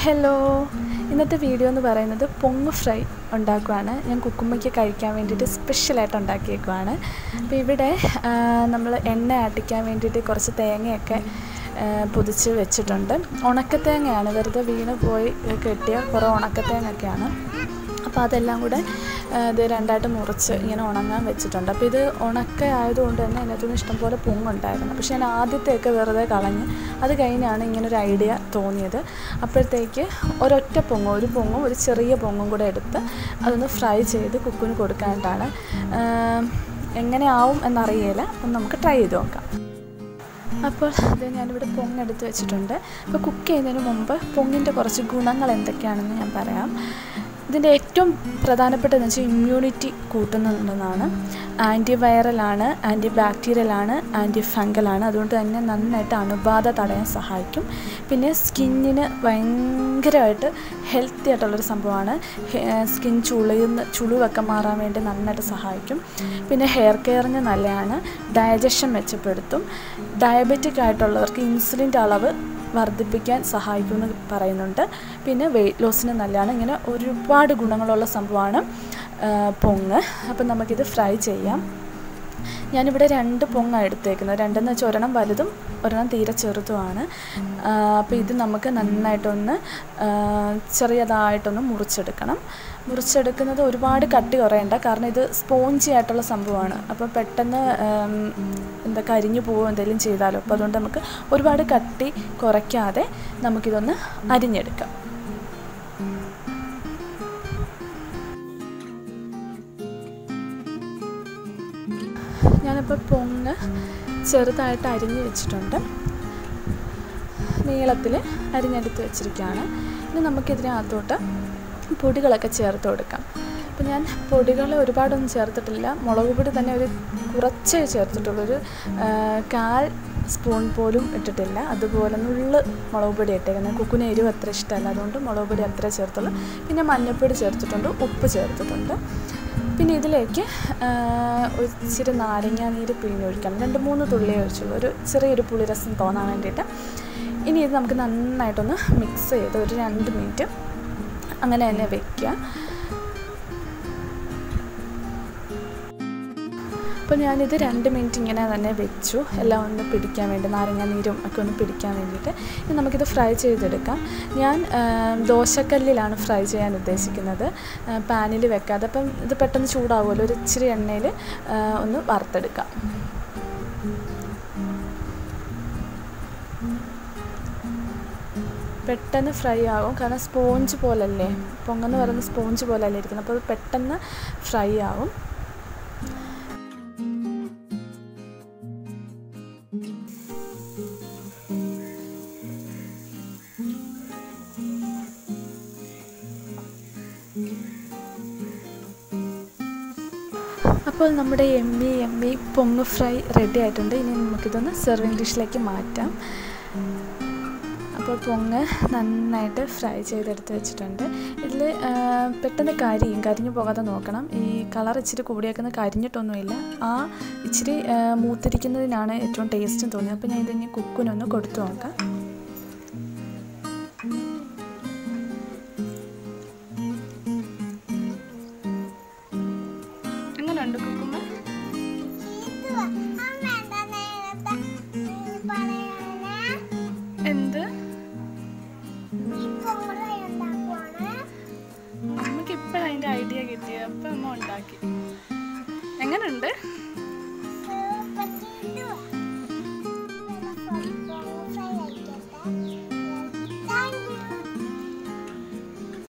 hello ഇന്നത്തെ video എന്ന് പറയുന്നത് പൊങ്ങ് ഫ്രൈ ഉണ്ടാക്കുവാണ് ഞാൻ കുക്കുമ്മയ്ക്ക് കഴിക്കാൻ വേണ്ടിയിട്ട് സ്പെഷ്യലായിട്ട് ഉണ്ടാക്കിയേക്കുവാണ് അപ്പോൾ ഇവിടെ നമ്മൾ എണ്ണ ആട്ടിക്കാൻ വേണ്ടിയിട്ട് കുറച്ച് തേങ്ങയൊക്കെ ആ, പൊതിച്ച് വെച്ചിട്ടുണ്ട് ഉണക്കത്തേങ്ങയാണ് വെറുതെ വീണ് പോയി കെട്ടിയ കുറേ ഉണക്കത്തേങ്ങയൊക്കെയാണ് അപ്പോൾ അതെല്ലാം കൂടെ ആ, ഇത് രണ്ടായിട്ട് മുറിച്ച് ഇങ്ങനെ ഉണങ്ങാൻ വെച്ചിട്ടുണ്ട് അപ്പോൾ ഇത് ഉണക്ക ആയതുകൊണ്ട് തന്നെ അതിനകത്തുനിന്ന് ഇഷ്ടംപോലെ പൊങ്ങുണ്ടായിരുന്നു പക്ഷേ ഞാൻ ആദ്യത്തെയൊക്കെ വെറുതെ കളഞ്ഞ് അത് കഴിഞ്ഞാണ് ഇങ്ങനെ ഒരു ഐഡിയ തോന്നിയത് അപ്പോഴത്തേക്ക് ഒരൊറ്റ പൊങ്ങും ഒരു പൊങ്ങും ഒരു ചെറിയ പൊങ്ങും കൂടെ എടുത്ത് അതൊന്ന് ഫ്രൈ ചെയ്ത് കുക്കിന് കൊടുക്കാനായിട്ടാണ് ആ, എങ്ങനെ ആവും എന്നറിയില്ല ഒന്ന് നമുക്ക് ട്രൈ ചെയ്ത് നോക്കാം അപ്പോൾ ഇത് ഞാനിവിടെ പൊങ്ങെടുത്ത് വെച്ചിട്ടുണ്ട് അപ്പോൾ കുക്ക് ചെയ്യുന്നതിന് മുമ്പ് പൊങ്ങിൻ്റെ കുറച്ച് ഗുണങ്ങൾ എന്തൊക്കെയാണെന്ന് ഞാൻ പറയാം ഇതിൻ്റെ ഏറ്റവും പ്രധാനപ്പെട്ടതെന്ന് വെച്ചാൽ ഇമ്മ്യൂണിറ്റി കൂട്ടുന്നതെന്നാണ് ആൻറ്റി വൈറലാണ് ആൻറ്റി ബാക്ടീരിയലാണ് ആൻറ്റി ഫംഗലാണ് അതുകൊണ്ട് തന്നെ നന്നായിട്ട് അണുബാധ തടയാൻ സഹായിക്കും പിന്നെ സ്കിന്നിന് ഭയങ്കരമായിട്ട് ഹെൽത്തി ആയിട്ടുള്ളൊരു സംഭവമാണ് സ്കിൻ ചുളിയുന്ന ചുളിവൊക്കെ മാറാൻ വേണ്ടി നന്നായിട്ട് സഹായിക്കും പിന്നെ ഹെയർ കെയറിന് നല്ലതാണ് ഡയജഷൻ മെച്ചപ്പെടുത്തും ഡയബറ്റിക് ആയിട്ടുള്ളവർക്ക് ഇൻസുലിൻ്റെ അളവ് വർദ്ധിപ്പിക്കാൻ സഹായിക്കുമെന്ന് പറയുന്നുണ്ട് പിന്നെ വെയിറ്റ് ലോസിന് നല്ലതാണ് ഇങ്ങനെ ഒരുപാട് ഗുണങ്ങളുള്ള സംഭവമാണ് ആ, പൊങ്ങ് അപ്പം നമുക്കിത് ഫ്രൈ ചെയ്യാം ഞാനിവിടെ രണ്ട് പൊങ്ങാണ് എടുത്തേക്കുന്നത് രണ്ടെന്ന് വെച്ചാൽ ഒരെണ്ണം വലുതും ഒരെണ്ണം തീരെ ചെറുതുമാണ് അപ്പോൾ ഇത് നമുക്ക് നന്നായിട്ടൊന്ന് ആ, ചെറിയതായിട്ടൊന്ന് മുറിച്ചെടുക്കണം മുറിച്ചെടുക്കുന്നത് ഒരുപാട് കട്ടി കുറയണ്ട കാരണം ഇത് സ്പോഞ്ചി ആയിട്ടുള്ള സംഭവമാണ് അപ്പോൾ പെട്ടെന്ന് ആം, എന്താ കരിഞ്ഞു പോവുക എന്തെങ്കിലും ചെയ്താലോ അപ്പോൾ അതുകൊണ്ട് നമുക്ക് ഒരുപാട് കട്ടി കുറയ്ക്കാതെ നമുക്കിതൊന്ന് അരിഞ്ഞെടുക്കാം ഞാനിപ്പോൾ പൊങ്ങ് ചെറുതായിട്ട് അരിഞ്ഞ് വെച്ചിട്ടുണ്ട് നീളത്തിൽ അരിഞ്ഞെടുത്ത് വെച്ചിരിക്കുകയാണ് ഇനി നമുക്കിതിനകത്തോട്ട് പൊടികളൊക്കെ ചേർത്ത് കൊടുക്കാം അപ്പോൾ ഞാൻ പൊടികൾ ഒരുപാടൊന്നും ചേർത്തിട്ടില്ല മുളക് പൊടി തന്നെ ഒരു കുറച്ചേ ചേർത്തിട്ടുള്ളൂ ഒരു ആ, കാൽ സ്പൂൺ പോലും ഇട്ടിട്ടില്ല അതുപോലെ നുള്ള് മുളക് പൊടി ഇട്ടേക്കുന്നത് കുക്കിന് എരിവ് അത്ര ഇഷ്ടമല്ല അതുകൊണ്ട് മുളക് പൊടി അത്ര ചേർത്തുള്ളൂ പിന്നെ മഞ്ഞൾപ്പൊടി ചേർത്തിട്ടുണ്ട് ഉപ്പ് ചേർത്തിട്ടുണ്ട് പിന്നെ ഇതിലേക്ക് ആ, ഒരു ഇച്ചിരി നാരങ്ങ നീര് പിഴിഞ്ഞൊഴിക്കണം രണ്ട് മൂന്ന് തുള്ളി ഒഴിച്ചുള്ളൂ ഒരു ചെറിയൊരു പുളിരസം തോന്നാൻ വേണ്ടിയിട്ട് ഇനി ഇത് നമുക്ക് നന്നായിട്ടൊന്ന് മിക്സ് ചെയ്ത് ഒരു രണ്ട് മിനിറ്റ് അങ്ങനെ തന്നെ വെക്കുക അപ്പോൾ ഞാനിത് രണ്ട് മിനിറ്റ് ഇങ്ങനെ തന്നെ വെച്ചു എല്ലാം ഒന്ന് പിടിക്കാൻ വേണ്ടി നാരങ്ങ നീരും ഒക്കെ ഒന്ന് പിടിക്കാൻ വേണ്ടിയിട്ട് ഇനി നമുക്കിത് ഫ്രൈ ചെയ്തെടുക്കാം ഞാൻ ആ, ദോശക്കല്ലിലാണ് ഫ്രൈ ചെയ്യാൻ ഉദ്ദേശിക്കുന്നത് പാനിൽ വെക്കാതെ അപ്പം ഇത് പെട്ടെന്ന് ചൂടാവുമല്ലോ ഒരു ഇച്ചിരി എണ്ണയിൽ ഒന്ന് വറുത്തെടുക്കാം പെട്ടെന്ന് ഫ്രൈ ആകും കാരണം സ്പോഞ്ച് പോലല്ലേ പൊങ്ങെന്ന് പറയുന്ന സ്പോഞ്ച് പോലല്ലേ ഇരിക്കുന്നത് അപ്പോൾ അത് പെട്ടെന്ന് ഫ്രൈ ആവും അപ്പോൾ നമ്മുടെ എമ്മി എമ്മി പൊങ്ങ് ഫ്രൈ റെഡി ആയിട്ടുണ്ട് ഇനി നമുക്കിതൊന്ന് സെർവിങ് ഡിഷിലേക്ക് മാറ്റാം അപ്പോൾ പൊങ്ങ് നന്നായിട്ട് ഫ്രൈ ചെയ്തെടുത്ത് വെച്ചിട്ടുണ്ട് ഇതിൽ പെട്ടെന്ന് കരിയും കരിഞ്ഞു പോകാതെ നോക്കണം ഈ കളർ ഇച്ചിരി കൂടിയേക്കുന്നത് കരിഞ്ഞിട്ടൊന്നുമില്ല ആ ഇച്ചിരി ആ, മൂത്തിരിക്കുന്നതിനാണ് ഏറ്റവും ടേസ്റ്റും തോന്നിയത് അപ്പോൾ ഞാൻ ഇതിനി കുക്കിനൊന്ന് കൊടുത്തു നോക്കാം എങ്ങനെയുണ്ട് കുക്കുമ്പ എന്ത് അമ്മക്ക് ഇപ്പോഴാണ് അതിൻ്റെ ഐഡിയ കിട്ടിയത് അപ്പം അമ്മ ഉണ്ടാക്കി എങ്ങനെയുണ്ട്